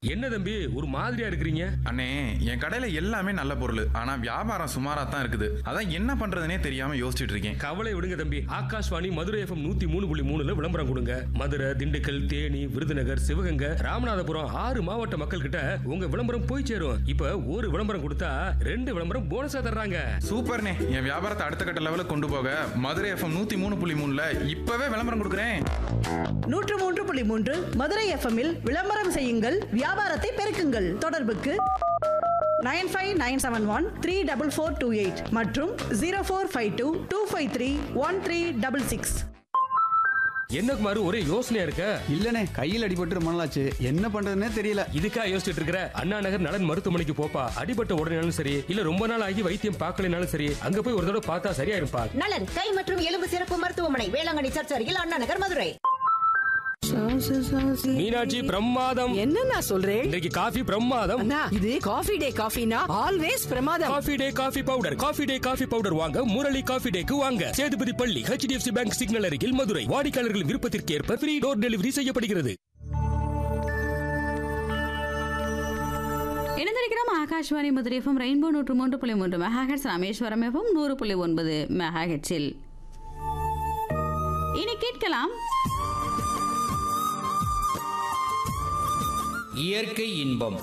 என்ன தம்பி ஒரு மாதிரியா இருக்கிறீங்க அண்ணே என் கடையில எல்லாமே நல்ல பொருள் ஆனா வியாபாரம் சுமாரா தான் இருக்குது அதான் என்ன பண்றதுனே தெரியாம யோசிச்சுட்டு இருக்கேன் கவலை விடுங்க தம்பி ஆகாஷ்வாணி மதுரை எஃப்எம் நூத்தி மூணு புள்ளி மூணுல விளம்பரம் கொடுங்க மதுரை திண்டுக்கல் தேனி விருதுநகர் சிவகங்கை ராமநாதபுரம் ஆறு மாவட்ட மக்கள் கிட்ட உங்க விளம்பரம் போய் சேரும் இப்ப ஒரு விளம்பரம் கொடுத்தா ரெண்டு விளம்பரம் போனஸா தர்றாங்க சூப்பர்ண்ணே என் வியாபாரத்தை அடுத்த கட்ட லெவலுக்கு கொண்டு போக மதுரை எஃப்எம் நூத்தி மூணு புள்ளி மூணுல இப்பவே விளம்பரம் கொடுக்குறேன் நூற்று மூன்று புள்ளி மூன்று மதுரை எஃப்எம்மில் விளம்பரம் செய்யுங்கள் வியாபாரத்தை பெருக்குங்கள் தொடர்புக்கு nine five nine seven one three double four two eight மற்றும் zero four five two two five three one three double six என்ன குமாரு ஒரே யோசனையா இருக்க இல்லனே கையில் அடிபட்டு ரொம்ப நாளாச்சு என்ன பண்றதுன்னே தெரியல இதுக்கா யோசிச்சுட்டு இருக்கிற அண்ணா நகர் நலன் மருத்துவமனைக்கு போப்பா அடிபட்ட உடனேனாலும் சரி இல்ல ரொம்ப நாள் ஆகி வைத்தியம் பார்க்கலைனாலும் சரி அங்க போய் ஒரு தடவை பார்த்தா சரியாயிருப்பா நலன் கை மற்றும் எலும்பு சிறப்பு மருத்துவமனை வேளாங்கண்ணி சர்ச் அருகில் அண்ணா நகர் மதுரை மீனாட்சி பிரமாதம் என்னண்ணா சொல்றேன் இன்றைக்கு காஃபி பிரமாதம் அண்ணா இது காஃபி டே காஃபினா ஆல்வேஸ் பிரமாதம் coffee day coffee powder coffee day coffee powder வாங்க முரளி காஃபி டேக்கு வாங்க சேதுபதி பள்ளி ஹெச்டிஎஃப்சி பேங்க் சிக்னல் அருகில் மதுரை வாடிக்கையாளர்களின் விருப்பத்திற்கு ஏற்ப ஃப்ரீ டோர் டெலிவரி செய்யப்படுகிறது இணைந்திருக்கிறோம் ஆகாஷ்வாணி மதுரை எஃப்எம் ரெயின்போ நூற்று மூன்று புள்ளி மூன்று மெகாஹெட்ஸ் ராமேஸ்வரம் எஃப்எம் நூறு புள்ளி ஒன்பது மெகாஹெட்ஸில் இனி கேட்கலாம் இயற்கை இன்பம்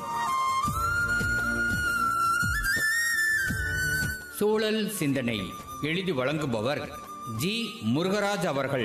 சூழல் சிந்தனை எழுதி வழங்குபவர் ஜி முருகராஜ் அவர்கள்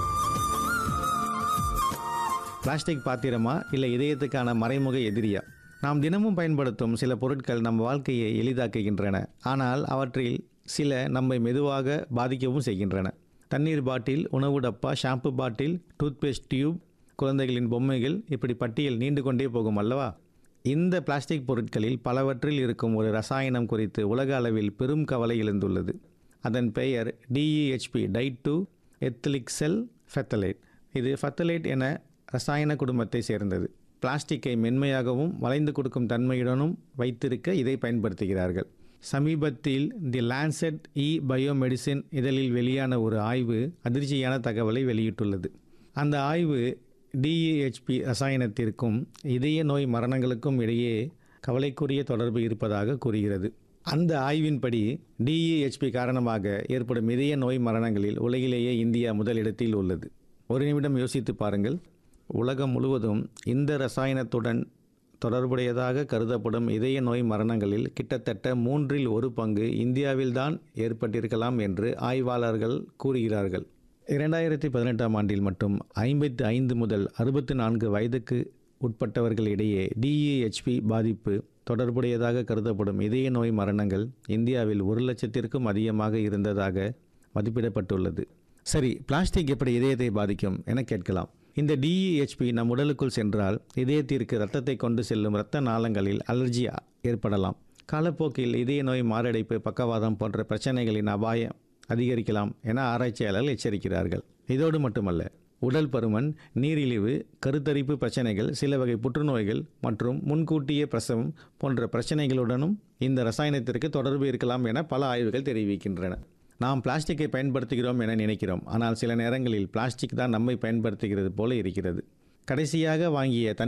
பிளாஸ்டிக் பாத்திரமா இல்லை இதயத்துக்கான மறைமுக எதிரியா நாம் தினமும் பயன்படுத்தும் சில பொருட்கள் நம் வாழ்க்கையை எளிதாக்குகின்றன ஆனால் அவற்றில் சில நம்மை மெதுவாக பாதிக்கவும் செய்கின்றன தண்ணீர் பாட்டில் உணவு டப்பா ஷாம்பு பாட்டில் டூத்பேஸ்ட் டியூப் குழந்தைகளின் பொம்மைகள் இப்படி பட்டியல் நீண்டு கொண்டே போகும் அல்லவா இந்த பிளாஸ்டிக் பொருட்களில் பலவற்றில் இருக்கும் ஒரு ரசாயனம் குறித்து உலக அளவில் பெரும் கவலை எழுந்துள்ளது அதன் பெயர் டிஇஹெச்பி டைட் டு எத்திலிக் செல் ஃபெத்தலேட் இது ஃபெத்தலேட் என ரசாயன குடும்பத்தை சேர்ந்தது பிளாஸ்டிக்கை மென்மையாகவும் வளைந்து கொடுக்கும் தன்மையுடனும் வைத்திருக்க இதை பயன்படுத்துகிறார்கள் சமீபத்தில் தி லான்செட் இ பயோமெடிசின் இதழில் வெளியான ஒரு ஆய்வு அதிர்ச்சியான தகவலை வெளியிட்டுள்ளது அந்த ஆய்வு டிஇஹெச்பி ரசாயனத்திற்கும் இதய நோய் மரணங்களுக்கும் இடையே கவலைக்குரிய தொடர்பு இருப்பதாக கூறுகிறது அந்த ஆய்வின்படி டிஇஹெச்பி காரணமாக ஏற்படும் இதய நோய் மரணங்களில் உலகிலேயே இந்தியா முதலிடத்தில் உள்ளது ஒரு நிமிடம் யோசித்து பாருங்கள் உலகம் முழுவதும் இந்த ரசாயனத்துடன் தொடர்புடையதாக கருதப்படும் இதய நோய் மரணங்களில் கிட்டத்தட்ட மூன்றில் ஒரு பங்கு இந்தியாவில்தான் ஏற்பட்டிருக்கலாம் என்று ஆய்வாளர்கள் கூறுகிறார்கள் இரண்டாயிரத்தி பதினெட்டாம் ஆண்டில் மட்டும் ஐம்பத்தி ஐந்து முதல் அறுபத்தி நான்கு வயதுக்கு உட்பட்டவர்களிடையே டிஇஹெச்பி பாதிப்பு தொடர்புடையதாக கருதப்படும் இதய நோய் மரணங்கள் இந்தியாவில் ஒரு லட்சத்திற்கும் அதிகமாக இருந்ததாக மதிப்பிடப்பட்டுள்ளது சரி பிளாஸ்டிக் எப்படி இதயத்தை பாதிக்கும் என கேட்கலாம் இந்த டிஇஹெச்பி நம் உடலுக்குள் சென்றால் இதயத்திற்கு இரத்தத்தை கொண்டு செல்லும் இரத்த நாளங்களில் அலர்ஜி ஏற்படலாம் காலப்போக்கில் இதய நோய் மாரடைப்பு பக்கவாதம் போன்ற பிரச்சனைகளின் அபாயம் அதிகரிக்கலாம் என ஆராய்ச்சியாளர்கள் எச்சரிக்கிறார்கள் இதோடு மட்டுமல்ல உடல் பருமன் நீரிழிவு கருத்தரிப்பு பிரச்சனைகள் சில வகை புற்றுநோய்கள் மற்றும் முன்கூட்டிய பிரசவம் போன்ற பிரச்சனைகளுடனும் இந்த ரசாயனத்திற்கு தொடர்பு இருக்கலாம் என பல ஆய்வுகள் தெரிவிக்கின்றன நாம் பிளாஸ்டிக்கை பயன்படுத்துகிறோம் என நினைக்கிறோம் ஆனால் சில நேரங்களில் பிளாஸ்டிக் தான் நம்மை பயன்படுத்துகிறது போல இருக்கிறது கடைசியாக வாங்கிய தன்